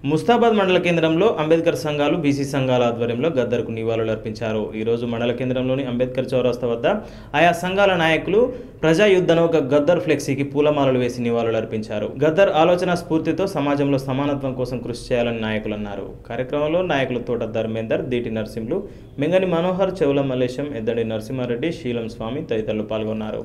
ముస్తాబాద్ మండల కేంద్రంలో అంబేద్కర్ సంఘాలు బీసీ సంఘాల ఆధ్వర్యంలో గద్దర్కు నివాళులు అర్పించారు ఈరోజు మండల కేంద్రంలోని అంబేద్కర్ చౌరస్తా వద్ద ఆయా సంఘాల నాయకులు ప్రజా యుద్ధను ఒక గద్దర్ ఫ్లెక్సీకి పూలమాలలు వేసి నివాళులు అర్పించారు గద్దర్ ఆలోచన స్ఫూర్తితో సమాజంలో సమానత్వం కోసం కృషి చేయాలని నాయకులు అన్నారు కార్యక్రమంలో నాయకులు తోట ధర్మేందర్ దీటి నరసింహులు మెంగని మనోహర్ చెవుల మల్లేశం ఎద్దడి నరసింహారెడ్డి శీలం స్వామి తదితరులు పాల్గొన్నారు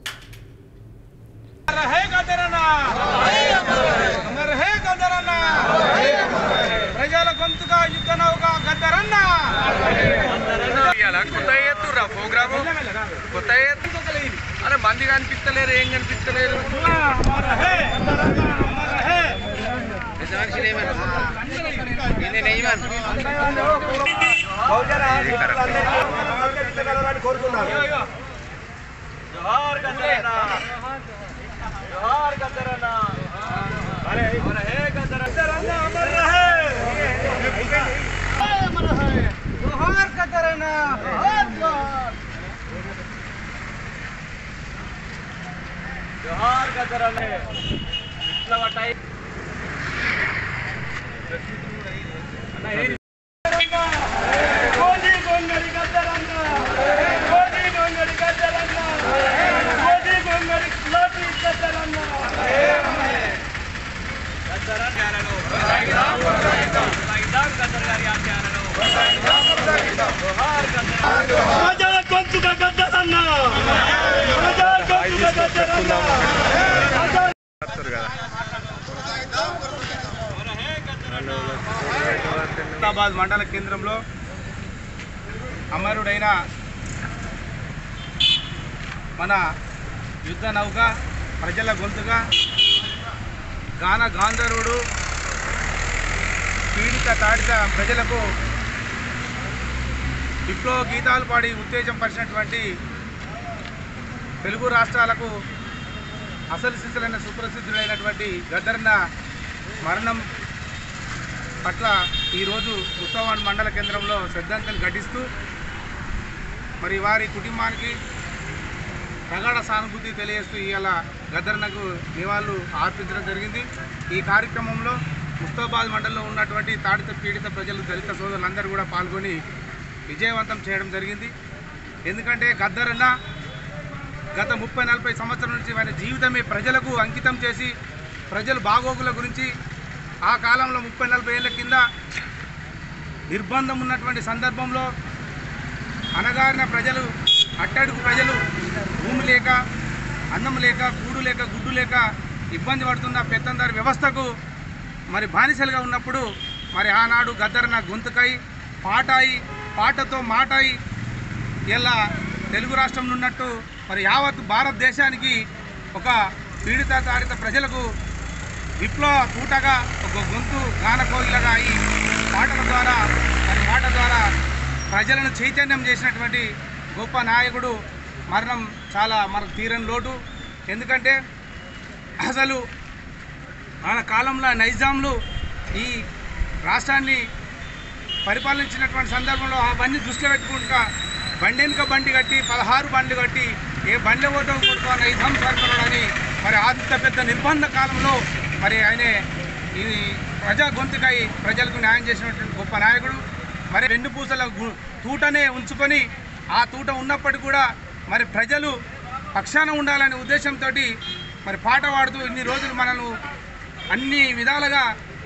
रहे గదరనా అమర్ రహే గదరనా ప్రజల గొంతుగా యుద్ధ నౌక గద్దరన్న కొత్త ఎత్తురా ప్రోగ్రాము కొత్త ఎత్తు అరే మంది కనిపిస్తలేరు ఏం కనిపిస్తలేరు అమర్ రహే అమర్ రహే జోహార్ గద్దరన్న జోహార్ గద్దరన్న అరే అమర్ రహే గద్దరన్న అమర్ రహే అమర్ రహే జోహార్ గద్దరన్న జోహార్ జోహార్ జోహార్ గద్దరన్న విప్లవ టై కోటి గొంగడి గద్దరన్న కోటి గొంగడి గద్దరన్న కోటి గొంగడి లోటి గద్దరన్న గద్దరన్నను సాయిదాం గద్దర్ గారి ఆజ్ఞానను జోహార్ గద్దర్ ప్రజల గొంతుగా గద్దరన్న ప్రజల గొంతుగా గద్దరన్న హైదరాబాద్ మండల కేంద్రంలో అమరుడైన మన యుద్ధ నౌక ప్రజల గొంతుగా గాన గాంధర్వుడు పీడిత తాడిత ప్రజలకు విప్లవ గీతాలు పాడి ఉత్తేజం పరిచినటువంటి తెలుగు రాష్ట్రాలకు అసలు సిసలైన సుప్రసిద్ధుడైనటువంటి గద్దరన్న మరణం పట్ల ఈరోజు ఉత్సవాన్ మండల కేంద్రంలో శ్రద్ధాంజలి ఘటిస్తూ మరి వారి కుటుంబానికి ప్రగాఢ సానుభూతి తెలియజేస్తూ ఇవాళ గద్దర్నకు నివాళులు అర్పించడం జరిగింది ఈ కార్యక్రమంలో ముస్తాబాద్ మండలంలో ఉన్నటువంటి తాడిత పీడిత ప్రజలు దళిత సోదరులందరూ కూడా పాల్గొని విజయవంతం చేయడం జరిగింది ఎందుకంటే గద్దరన్న గత ముప్పై నలభై సంవత్సరాల నుంచి ఆయన జీవితమే ప్రజలకు అంకితం చేసి ప్రజల బాగోగుల గురించి ఆ కాలంలో ముప్పై నలభై ఏళ్ళ కింద నిర్బంధం ఉన్నటువంటి సందర్భంలో అనగారిన ప్రజలు అట్టడుగు ప్రజలు భూమి లేక అన్నం లేక కూడు లేక గుడ్డు లేక ఇబ్బంది పడుతున్న పెత్తందారి వ్యవస్థకు మరి బానిసలుగా ఉన్నప్పుడు మరి ఆనాడు గద్దరన గొంతుకై పాటాయి పాటతో మాటాయి ఇలా తెలుగు రాష్ట్రంలో ఉన్నట్టు మరి యావత్ భారతదేశానికి ఒక పీడిత తాడిత ప్రజలకు విప్లవ కూటగా ఒక గొంతు గానకోగిలగా ఈ పాటల ద్వారా మరి మాట ద్వారా ప్రజలను చైతన్యం చేసినటువంటి గొప్ప నాయకుడు మరణం చాలా మనకు తీరని లోటు ఎందుకంటే అసలు మన కాలంలో నైజాంలు ఈ రాష్ట్రాన్ని పరిపాలించినటువంటి సందర్భంలో అవన్నీ దృష్టిలో పెట్టుకుంటా బండి వెనుక బండి కట్టి పదహారు బండ్లు కట్టి ఏ బండ్ల ఓటం కొడుకో నైజాం సర్కరుడని మరి ఆదిత్య పెద్ద నిర్బంధ కాలంలో మరి ఆయనే ఈ ప్రజా గొంతుకై ప్రజలకు న్యాయం చేసినటువంటి గొప్ప నాయకుడు మరి రెండు పూసల గు- తూటనే ఉంచుకొని ఆ తూట ఉన్నప్పటికీ కూడా మరి ప్రజలు పక్షాన ఉండాలనే ఉద్దేశంతో మరి పాట పాడుతూ ఇన్ని రోజులు మనల్ని అన్ని విధాలుగా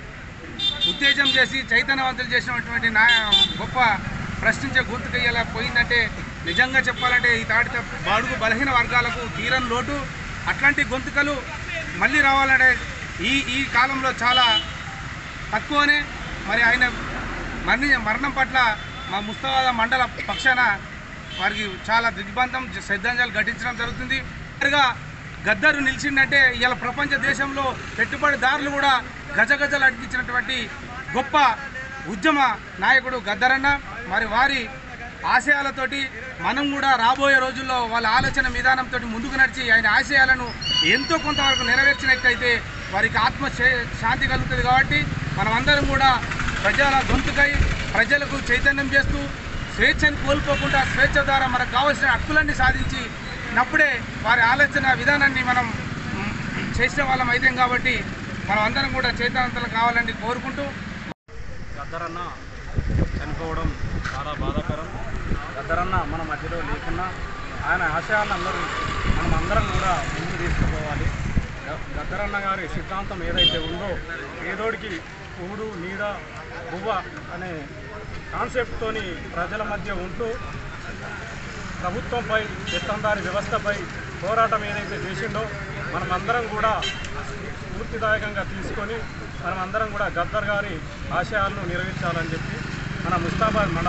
ఉత్తేజం చేసి చైతన్యవంతులు చేసినటువంటి నా గొప్ప ప్రశ్నించే గొంతుకు ఇలా పోయిందంటే నిజంగా చెప్పాలంటే ఈ తాడిత బాడుగు బలహీన వర్గాలకు తీరని లోటు అట్లాంటి గొంతుకలు మళ్ళీ రావాలంటే ఈ ఈ కాలంలో చాలా తక్కువనే మరి ఆయన మరణి మరణం పట్ల మా ముస్తాబాద్ మండల పక్షాన వారికి చాలా దిగ్బంధం శ్రద్ధాంజలి ఘటించడం జరుగుతుంది చివరిగా గద్దరు నిలిచిందంటే ఇలా ప్రపంచ దేశంలో పెట్టుబడిదారులు కూడా గజగజలు అడిగించినటువంటి గొప్ప ఉద్యమ నాయకుడు గద్దరన్న మరి వారి ఆశయాలతోటి మనం కూడా రాబోయే రోజుల్లో వాళ్ళ ఆలోచన విధానంతో ముందుకు నడిచి ఆయన ఆశయాలను ఎంతో కొంతవరకు నెరవేర్చినట్టయితే వారికి ఆత్మ శే- శాంతి కలుగుతుంది కాబట్టి మనమందరం కూడా ప్రజల గొంతుకై ప్రజలకు చైతన్యం చేస్తూ స్వేచ్ఛను కోల్పోకుండా స్వేచ్ఛ ద్వారా మనకు కావాల్సిన హక్కులన్నీ సాధించి నప్పుడే వారి ఆలోచన విధానాన్ని మనం మ్, చేసిన వాళ్ళం అయితే కాబట్టి మనం అందరం కూడా చైతన్యవంతులు కావాలని కోరుకుంటూ గద్దరన్న చనిపోవడం చాలా బాధాకరం గద్దరన్న మన మధ్యలో లేకున్నా ఆయన ఆశయాలను అందరూ మనం అందరం కూడా ముందు తీసుకుపోవాలి గ- గద్దరన్న గారి సిద్ధాంతం ఏదైతే ఉందో పేదోడికి ఊడు నీడ బువ్వ అనే కాన్సెప్ట్తోని ప్రజల మధ్య ఉంటూ ప్రభుత్వంపై పెత్తందారి వ్యవస్థపై పోరాటం ఏదైతే చేసిండో మనమందరం కూడా స్ఫూర్తిదాయకంగా తీసుకొని మనమందరం కూడా గద్దర్ గారి ఆశయాలను నెరవేర్చాలని చెప్పి మన ముస్తాబాద్ మండల